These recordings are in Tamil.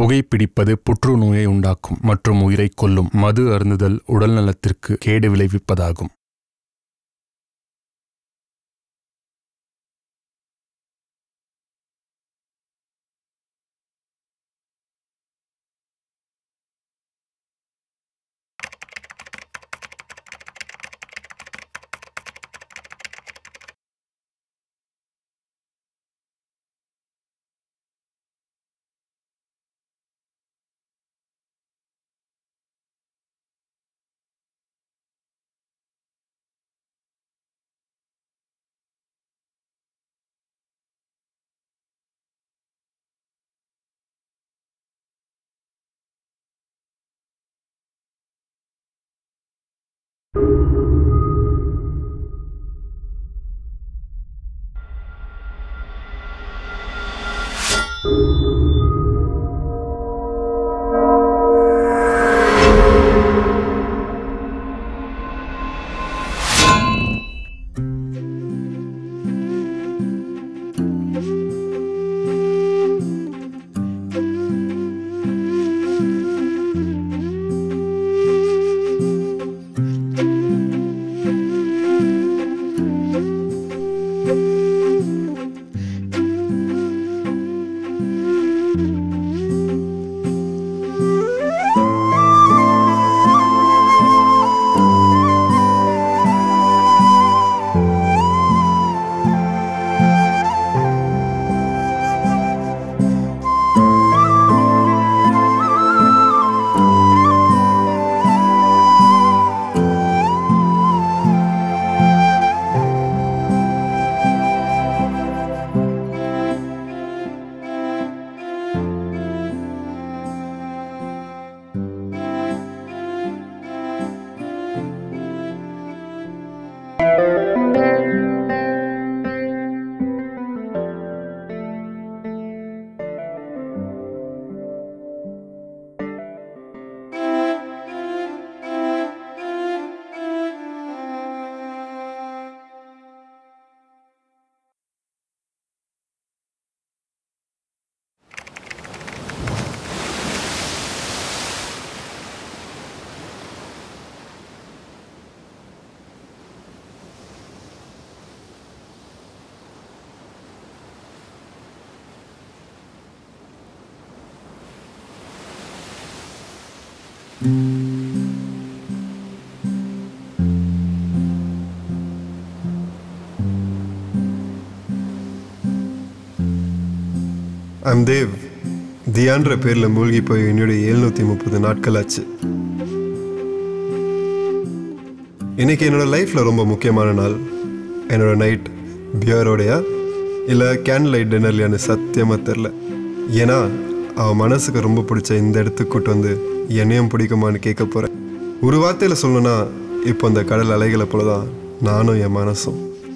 புகைப்பிடிப்பது புற்றுநோயை உண்டாக்கும் மற்றும் உயிரை கொல்லும் மது அருந்துதல் உடல் நலத்திற்கு கேடு விளைவிப்பதாகும் ஐம் தேவ் தியான்ற பேரில் மூழ்கி போய் என்னுடைய எழுநூற்றி முப்பது நாட்கள் ஆச்சு இன்னைக்கு என்னோட லைஃப்பில் ரொம்ப முக்கியமான நாள் என்னோட நைட் பியரோடையா இல்லை கேண்டில் லைட் டின்னர்லையான்னு சத்தியமாக தெரில ஏன்னா அவன் மனசுக்கு ரொம்ப பிடிச்ச இந்த இடத்துக்கு கூட்டு வந்து என்னையும் பிடிக்குமான்னு கேட்க போகிறேன் ஒரு வார்த்தையில் சொல்லணும்னா இப்போ அந்த கடல் அலைகளை போல தான் நானும் என் மனசும்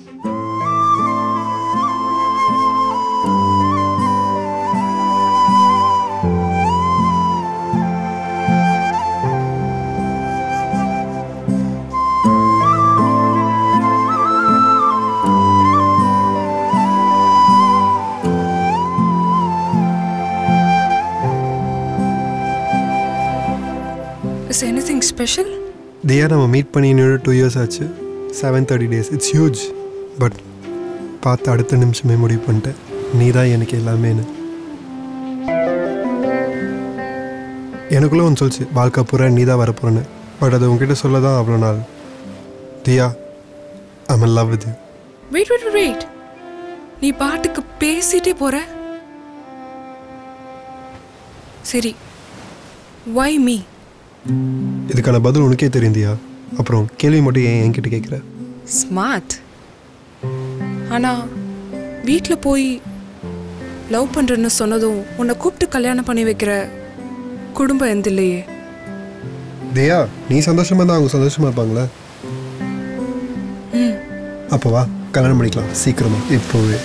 Is anything special? தியா நம்ம மீட் பண்ணி இன்னொரு டூ இயர்ஸ் ஆச்சு seven thirty days it's huge but பார்த்து அடுத்த நிமிஷமே முடிவு பண்ணிட்டேன் நீ தான் எனக்கு எல்லாமேன்னு எனக்குள்ளே ஒன்று சொல்லிச்சு வாழ்க்கை பூரா நீ தான் வரப்போறேன்னு பட் அது உங்ககிட்ட சொல்ல தான் அவ்வளோ நாள் Diya I'm love with you wait wait wait நீ பாட்டுக்கு பேசிட்டே போற சரி வை மீ இதுக்கான பதில் உனக்கே தெரியும் தியா அப்புறம் கேள்வி மட்டும் ஏன் என்கிட்ட கேட்குற ஸ்மார்ட் ஆனா வீட்டில் போய் லவ் பண்றேன்னு சொன்னதும் உன்னை கூப்பிட்டு கல்யாணம் பண்ணி வைக்கிற குடும்பம் எந்த இல்லையே தியா நீ சந்தோஷமா இருந்தா அவங்க சந்தோஷமா இருப்பாங்களே ம் அப்போ வா கல்யாணம் பண்ணிக்கலாம் சீக்கிரமா இப்போவே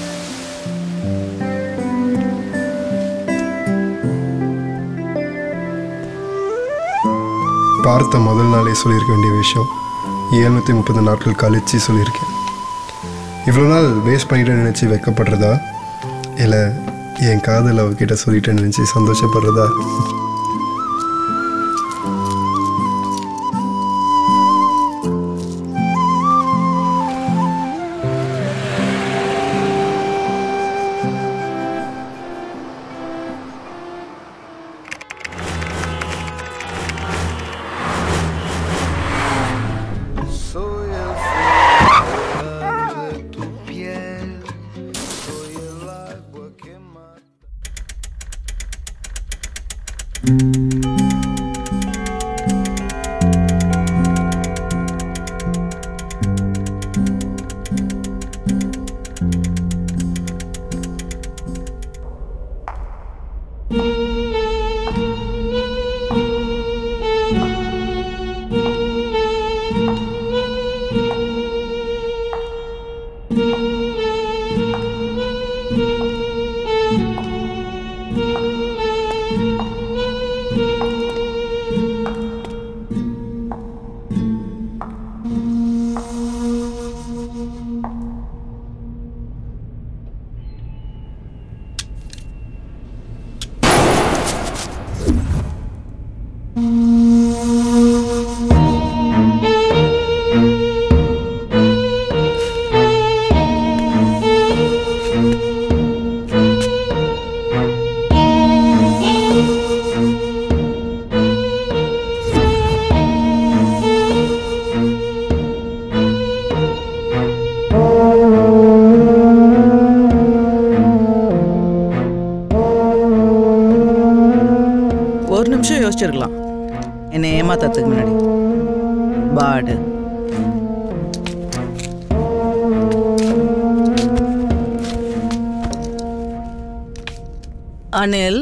பார்த்த முதல் நாளே சொல்லியிருக்க வேண்டிய விஷயம் ஏழ்நூற்றி முப்பது நாட்கள் கழிச்சு சொல்லியிருக்கேன் இவ்வளோ நாள் வேஸ்ட் பண்ணிட்டு நினச்சி வைக்கப்படுறதா இல்லை என் காதல் அவகிட்ட சொல்லிட்டேன்னு நினச்சி சந்தோஷப்படுறதா Soy el fuego de tu piel, soy el agua que mata. ஒரு நிமிஷம் யோசிச்சிருக்கலாம் என்னை ஏமாத்ததுக்கு முன்னாடி பாடு அனில்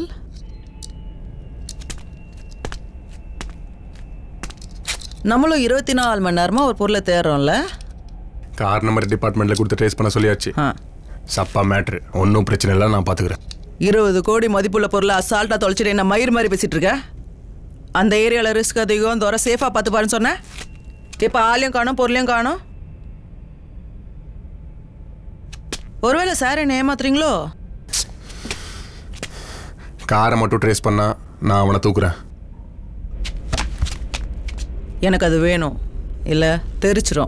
நம்மளும் இருபத்தி நாலு மணி நேரமா ஒரு பொருளை தேடுறோம்ல கார் நம்பர் டிபார்ட்மெண்ட்டில் கொடுத்து ட்ரேஸ் பண்ண சொல்லியாச்சு ஆ சப்பா மேட்ரு ஒன்றும் பிரச்சனை இல்லை நான் பார்த்துக்கிறேன் இருபது கோடி மதிப்புள்ள பொருளை அசால்ட்டாக தொலைச்சிட்டு என்ன மயிர் மாதிரி பேசிட்டு இருக்க அந்த ஏரியாவில் ரிஸ்க் அதிகம் இந்த வர சேஃபாக பார்த்து பாருன்னு சொன்னேன் இப்போ ஆளையும் காணும் பொருளையும் காணும் ஒருவேளை சார் என்ன ஏமாத்துறீங்களோ காரை மட்டும் ட்ரேஸ் பண்ணா நான் அவனை தூக்குறேன் எனக்கு அது வேணும் இல்லை தெரிச்சிரும்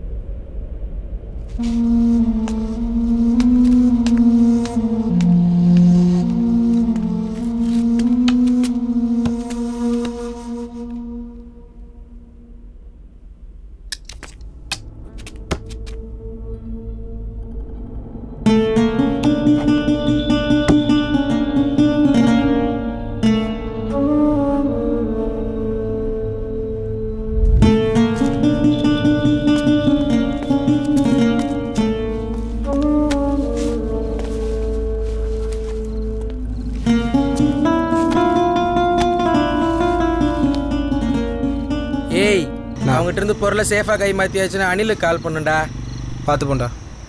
ஏய் நான் அவங்ககிட்ட இருந்து பொருளை சேஃபாக கை மாற்றியாச்சுன்னா அனிலுக்கு கால் பண்ணுண்டா பார்த்து போண்டா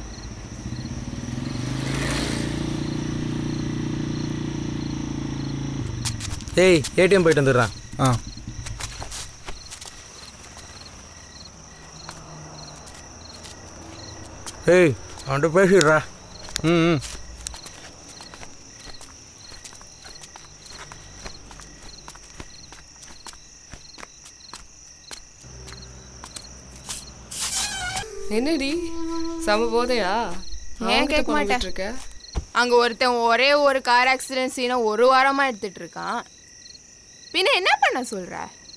ஏய் ஏடிஎம் போயிட்டு வந்துடுறான் ஆ ஏய் அவன்கிட்ட பேசிடுறா ம் ம் என்னடி சம போதையா ஏன் அவன்கிட்ட கேட்க மாட்டேன். புலம்பிட்டு இருக்க அங்க ஒருத்தன் ஒரே ஒரு கார் ஆக்சிடென்ட் சீனை ஒரு வாரமா எடுத்துட்டு இருக்கான் பின்ன என்ன பண்ண சொல்ற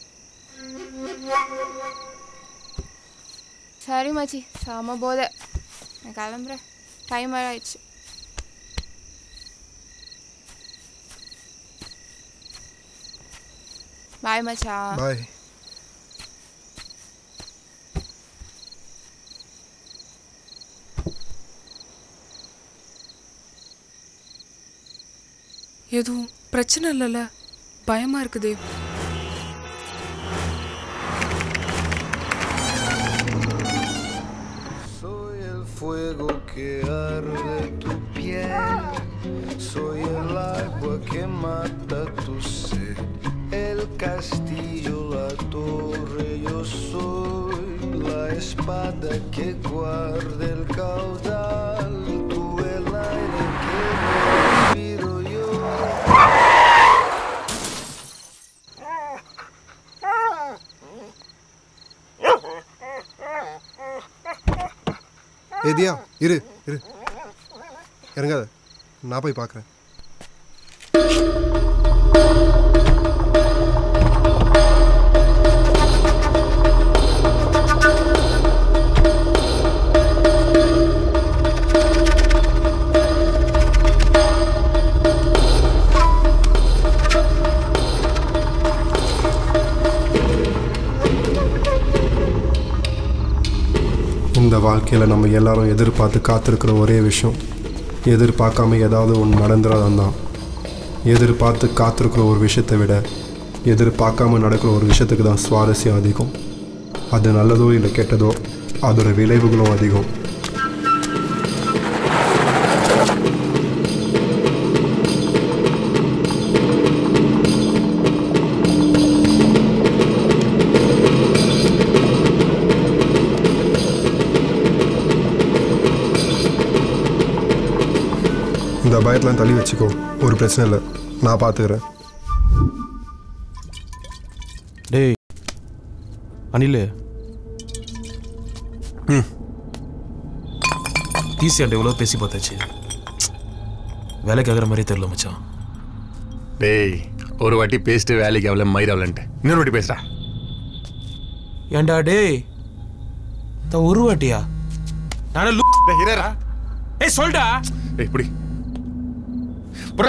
சரி மச்சி செம போதை நான் கிளம்புறேன் டைம் ஆயிடுச்சு பாய் மச்சான் பாய் எதுவும் பிரச்சனை இல்லைல்ல பயமா இருக்குதே Soy el fuego que arde tu piel, soy el agua que mata tu sed, el castillo, la torre, yo soy la espada que guarda el caudal, tú el aire que respiro ஏதியா இரு இரு இறங்காத நான் போய் பார்க்குறேன் இந்த வாழ்க்கையில் நம்ம எல்லாரும் எதிர்பார்த்து காத்திருக்கிற ஒரே விஷயம் எதிர்பார்க்காம ஏதாவது ஒன்று நடந்துடாதான் தான் எதிர்பார்த்து காத்திருக்கிற ஒரு விஷயத்தை விட எதிர்பார்க்காம நடக்கிற ஒரு விஷயத்துக்கு தான் சுவாரஸ்யம் அதிகம் அது நல்லதோ இல்லை கெட்டதோ அதோட விளைவுகளும் அதிகம் இந்த பயத்தெலாம் தள்ளி வச்சுக்கோ ஒரு பிரச்சனை இல்லை நான் பார்த்துக்கிறேன் டேய் அனில் ம் டிசியாண்ட எவ்வளோ பேசி பார்த்தாச்சு வேலைக்கு ஆகிற மாதிரி தெரியல மச்சான் டேய் ஒரு வாட்டி பேசிட்டு வேலைக்கு அவ்வளோ மயிராவலன்ட்டு இன்னொரு வாட்டி பேசுடா ஏன்டா டேய் தான் ஒரு வாட்டியா நானே லூ டேய் இரா ஏய் சொல்டா டேய் இப்படி புறா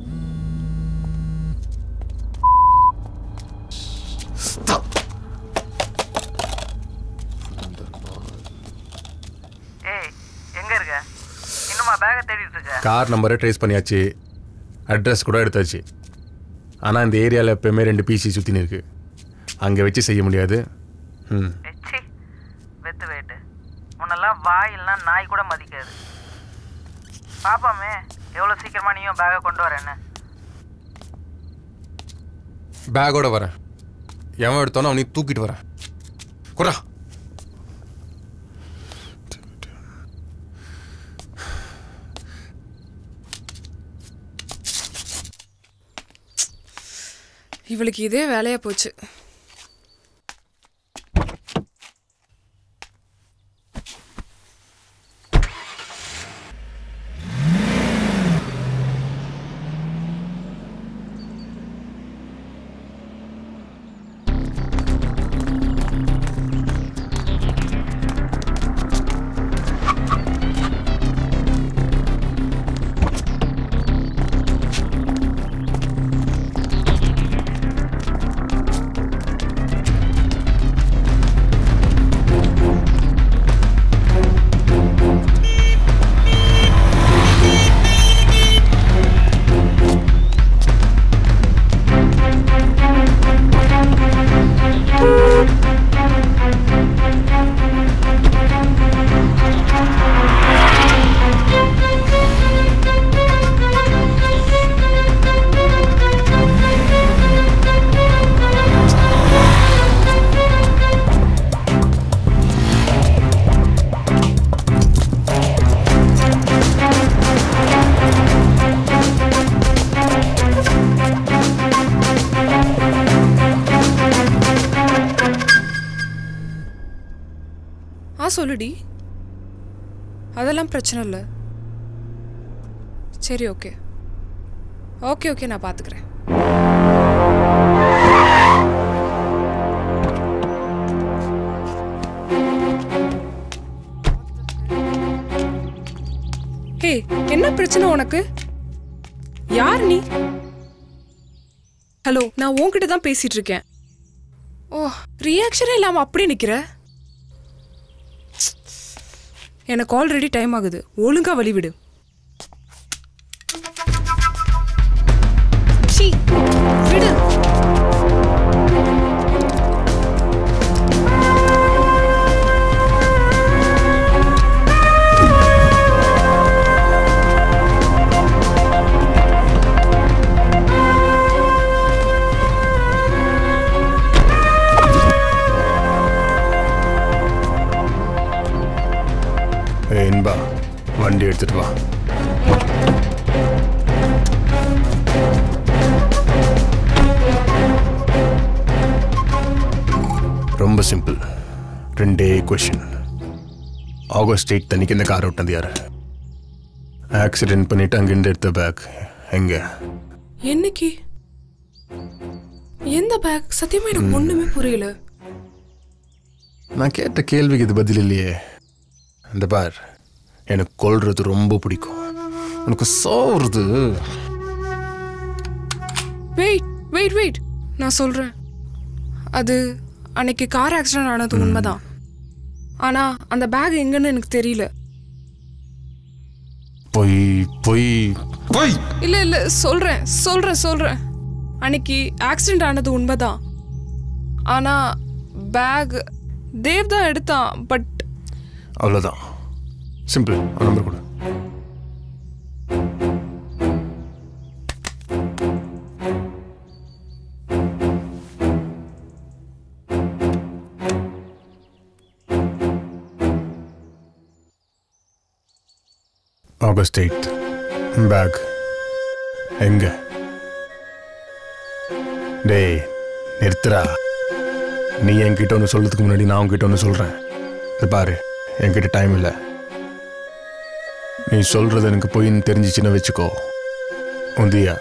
ஏய் எங்க இருக்க இன்னுமா பேக்கை தேடிட்டு இருக்க கார் நம்பரை ட்ரேஸ் பண்ணியாச்சு அட்ரஸ் கூட எடுத்தாச்சு ஆனால் இந்த ஏரியாவில் எப்போயுமே ரெண்டு பிசி சுற்றினு இருக்கு அங்கே வச்சு செய்ய முடியாது ம் எச்சி வெத்து வெயிட்டு முன்னெல்லாம் வாயில்லாம் நாய் கூட மதிக்காது பாப்பாமே எவ்வளோ சீக்கிரமா நீயும் பேக்கை கொண்டு வரேன்னு பேக்கோட வரேன் எவன் எடுத்தானோ அவனையும் தூக்கிட்டு வரேன் குறா இவளுக்கு இதே வேலையா போச்சு ஆ சொல்லுடி அதெல்லாம் பிரச்சனை இல்லை சரி ஓகே ஓகே ஓகே நான் பார்த்துக்கிறேன் ஹே என்ன பிரச்சனை உனக்கு யார் நீ ஹலோ நான் உன்கிட்ட தான் பேசிட்டு இருக்கேன் ஓ ரியாக்ஷனே இல்லாம அப்படியே நிக்கிற எனக்கு ஆல்ரெடி டைம் ஆகுது ஒழுங்கா வழி விடு சீ, விடு ஏய், இன்பா வண்டி எடுத்துட்டு வா ரொம்ப சிம்பிள் ரெண்டே கொஷின் ஆகஸ்ட் எயிட் அன்னைக்கு இந்த கார் விட்டது யார் ஆக்சிடென்ட் பண்ணிட்டு அங்கிருந்து எடுத்த பேக் எங்க என்னைக்கு எந்த பேக் சத்தியமா எனக்கு ஒண்ணுமே புரியல நான் கேட்ட கேள்விக்கு இது பதில் இல்லையே இந்த பார் எனக்கு கொல்றது ரொம்ப பிடிக்கும் எனக்கு சோறுறது வெயிட் வெயிட் வெயிட் நான் சொல்றேன் அது அன்னைக்கு கார் ஆக்சிடென்ட் ஆனது உண்மைதான் ஆனா அந்த பேக் எங்கன்னு எனக்கு தெரியல பொய் பொய் பொய் இல்ல இல்ல சொல்றேன் சொல்றேன் சொல்றேன் அன்னைக்கு ஆக்சிடென்ட் ஆனது உண்மைதான் ஆனா பேக் தேவ் தான் எடுத்தான் பட் அவ்வளோதான் சிம்பிள் நம்பர் கொடு ஆகஸ்ட் எயிட் பேக் எங்க டேய் நிறுத்துறா நீ என்கிட்ட ஒன்று சொல்றதுக்கு முன்னாடி நான் உன்கிட்ட ஒன்று சொல்கிறேன் இது பாரு என்கிட்ட டைம் இல்லை நீ சொல்றது எனக்கு பொய்ன்னு தெரிஞ்சிச்சுன்னு வச்சுக்கோ உந்தியா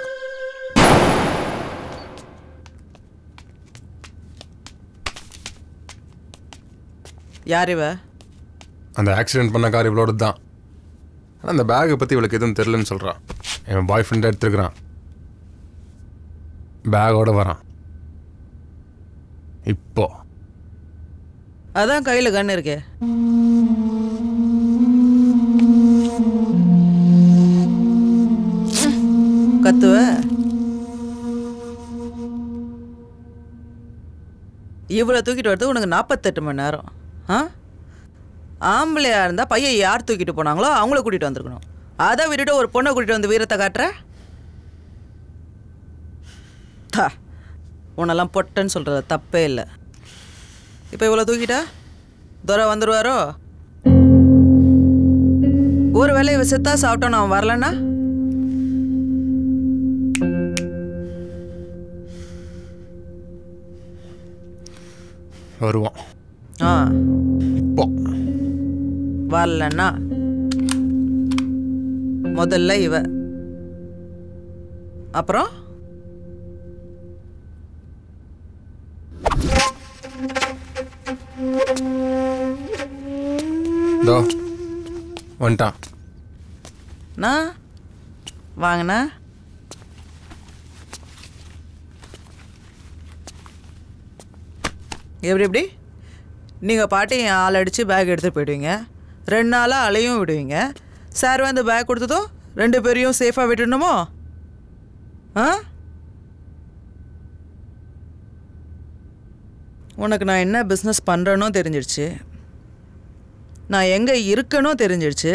யார் இவ அந்த ஆக்சிடென்ட் பண்ண கார் இவளோட தான் ஆனால் அந்த பேக்கை பற்றி இவளுக்கு எதுவும் தெரிலன்னு சொல்கிறான் என் பாய் ஃப்ரெண்டை எடுத்துருக்குறான் பேக்கோட வரான் இப்போ அதான் கையில் கண்ணு இருக்கே கத்துவ இவ்வளோ தூக்கிட்டு வரது உனக்கு நாற்பத்தெட்டு மணி நேரம் ஆ ஆம்பளையா இருந்தால் பையன் யார் தூக்கிட்டு போனாங்களோ அவங்கள கூட்டிகிட்டு வந்திருக்கணும் அதை விட்டுட்டு ஒரு பொண்ணை கூட்டிகிட்டு வந்து வீரத்தை காட்டுற தா உன்னெல்லாம் பொட்டன்னு சொல்கிறது தப்பே இல்லை இப்போ இவ்வளோ தூக்கிட்டா துரை வந்துடுவாரோ ஒரு வேலையை இவ செத்தா சாப்பிட்டோன்னு அவன் வரலன்னா வருவான் ஆ இப்போ வரலன்னா முதல்ல இவ அப்புறம் தோ வந்துட்டான் நான் வாங்கண்ணா எப்படி எப்படி நீங்கள் பாட்டு என் ஆள் அடித்து பேக் எடுத்து போயிடுவீங்க ரெண்டு நாளாக அலையும் விடுவீங்க சார் வந்து பேக் கொடுத்ததும் ரெண்டு பேரையும் சேஃபாக விட்டுடணுமோ ஆ உனக்கு நான் என்ன பிஸ்னஸ் பண்ணுறேனோ தெரிஞ்சிடுச்சு நான் எங்கே இருக்கனோ தெரிஞ்சிடுச்சு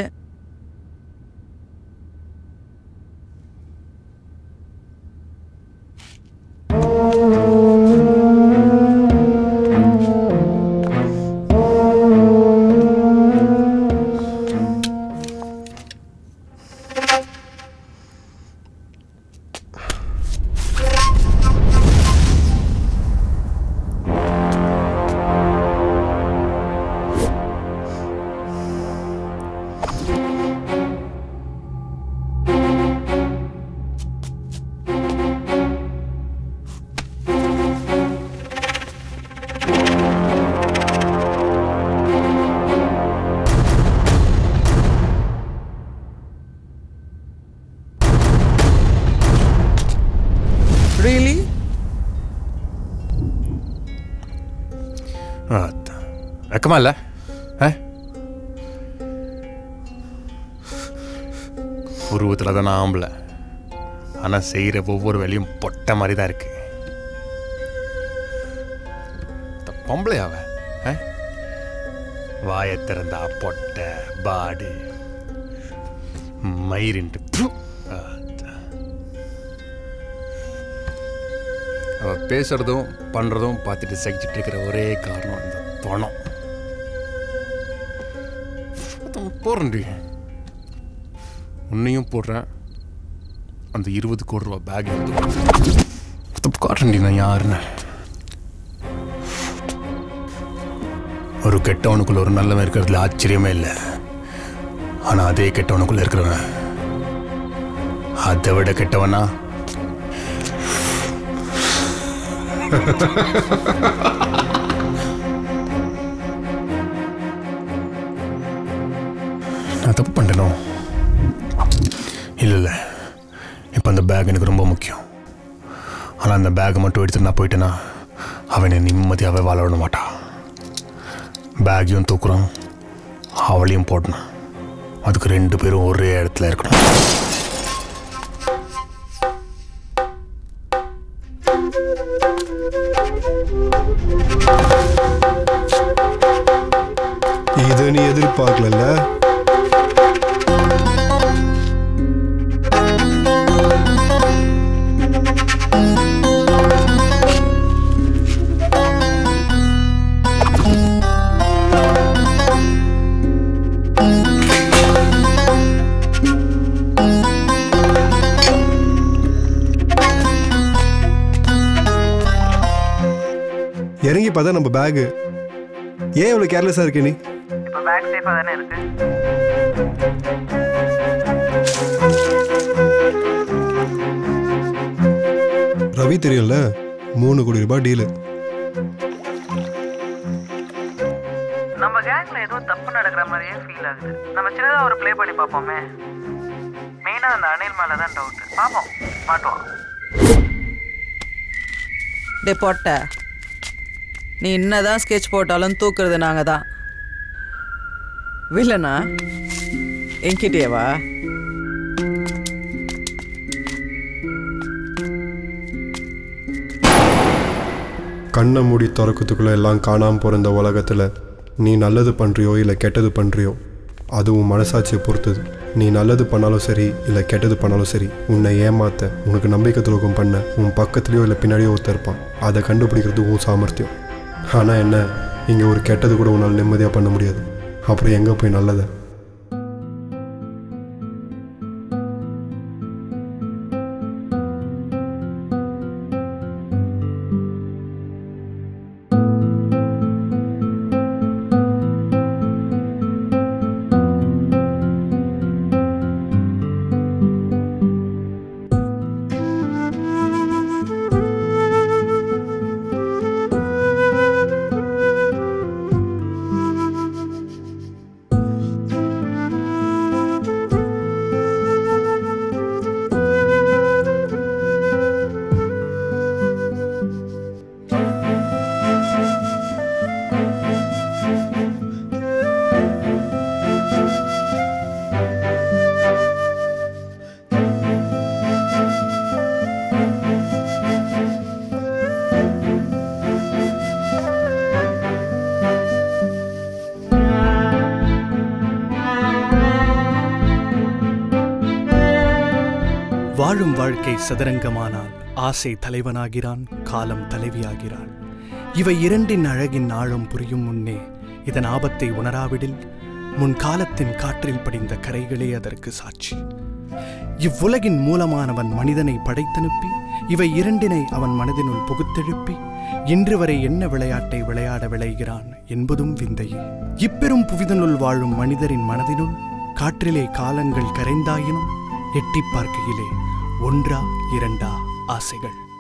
ரியலி வெக்கமா இல்லை ஆ உருவத்தில் தான் நான் ஆம்பளை ஆனால் செய்கிற ஒவ்வொரு வேலையும் பொட்டை மாதிரி தான் இருக்கு இந்த பொம்பளை அவ ஆ? வாயை திறந்தா பொட்டை பாடு மயிரின்ட்டு ப்பு. ஆத்தா. அவ பேசுறதும் பண்றதும் பார்த்துட்டு சகிச்சிட்டு இருக்கிற ஒரே காரணம் இந்த பணம் போறேன்டி உன்னையும் போடுறேன் அந்த இருபது கோடி ரூபா பேக் எடுத்து காட்டுறேன்டி நான் யாருன்னு ஒரு கெட்டவனுக்குள்ள ஒரு நல்லவன் இருக்கிறதுல ஆச்சரியமே இல்லை ஆனா அதே கெட்டவனுக்குள்ள இருக்கிறவன் அதை விட கெட்டவனா நான் தப்பு பண்ணிட்டேனோ இல்லை இல்லை இப்போ அந்த பேக் எனக்கு ரொம்ப முக்கியம் ஆனால் அந்த பேக்கை மட்டும் எடுத்துட்டு நான் போயிட்டேன்னா அவனை நிம்மதியாகவே வாழ விட மாட்டான் பேக்கையும் தூக்குறான் அவளையும் போடணும் அதுக்கு ரெண்டு பேரும் ஒரே இடத்துல இருக்கணும் இதை நீ எதிர்பார்க்கல இறங்கி பார்த்தா நம்ம பேகு ஏன் இவ்வளோ கேர்லெஸ்ஸாக இருக்க நீ இப்போ பேக் சேஃபாக தானே இருக்கு ரவி தெரியும்ல மூணு கோடி ரூபாய் டீலு நம்ம கேங்ல ஏதோ தப்பு நடக்கிற மாதிரியே ஃபீல் ஆகுது நம்ம சின்னதாக ஒரு ப்ளே பண்ணி பார்ப்போமே மெயினாக அந்த அணில் மேலே தான் டவுட் பார்ப்போம் மாட்டுவோம் டே போட்ட நீ என்னதான் ஸ்கெட்ச் போட்டாலும் தூக்குறது நாங்கள் தான் வில்லனா என்கிட்டயேவா கண்ணை மூடி திறக்கிறதுக்குள்ள எல்லாம் காணாமல் போகிற இந்த உலகத்தில் நீ நல்லது பண்ணுறியோ இல்லை கெட்டது பண்ணுறியோ அது உன் மனசாட்சியை பொறுத்தது நீ நல்லது பண்ணாலும் சரி இல்லை கெட்டது பண்ணாலும் சரி உன்னை ஏமாத்த உனக்கு நம்பிக்கை துரோகம் பண்ண உன் பக்கத்துலேயோ இல்லை பின்னாடியோ ஒருத்தர் இருப்பான் அதை கண்டுபிடிக்கிறது உன் சாமர்த்தியம் ஆனால் என்ன இங்கே ஒரு கெட்டது கூட உன்னால் நிம்மதியாக பண்ண முடியாது அப்புறம் எங்கே போய் நல்லதை வாழும் வாழ்க்கை சதுரங்கமானால் ஆசை தலைவனாகிறான் காலம் தலைவியாகிறாள் இவை இரண்டின் அழகின் ஆழம் புரியும் முன்னே இதன் ஆபத்தை உணராவிடில் முன் காலத்தின் காற்றில் படிந்த கரைகளே அதற்கு சாட்சி இவ்வுலகின் மூலமானவன் மனிதனை படைத்தனுப்பி இவை இரண்டினை அவன் மனதினுள் புகுத்தெழுப்பி இன்று வரை என்ன விளையாட்டை விளையாட விளைகிறான் என்பதும் விந்தையே இப்பெரும் புவிதனுள் வாழும் மனிதரின் மனதினுள் காற்றிலே காலங்கள் கரைந்தாயினும் எட்டிப் பார்க்கையிலே ஒன்றா இரண்டா ஆசைகள்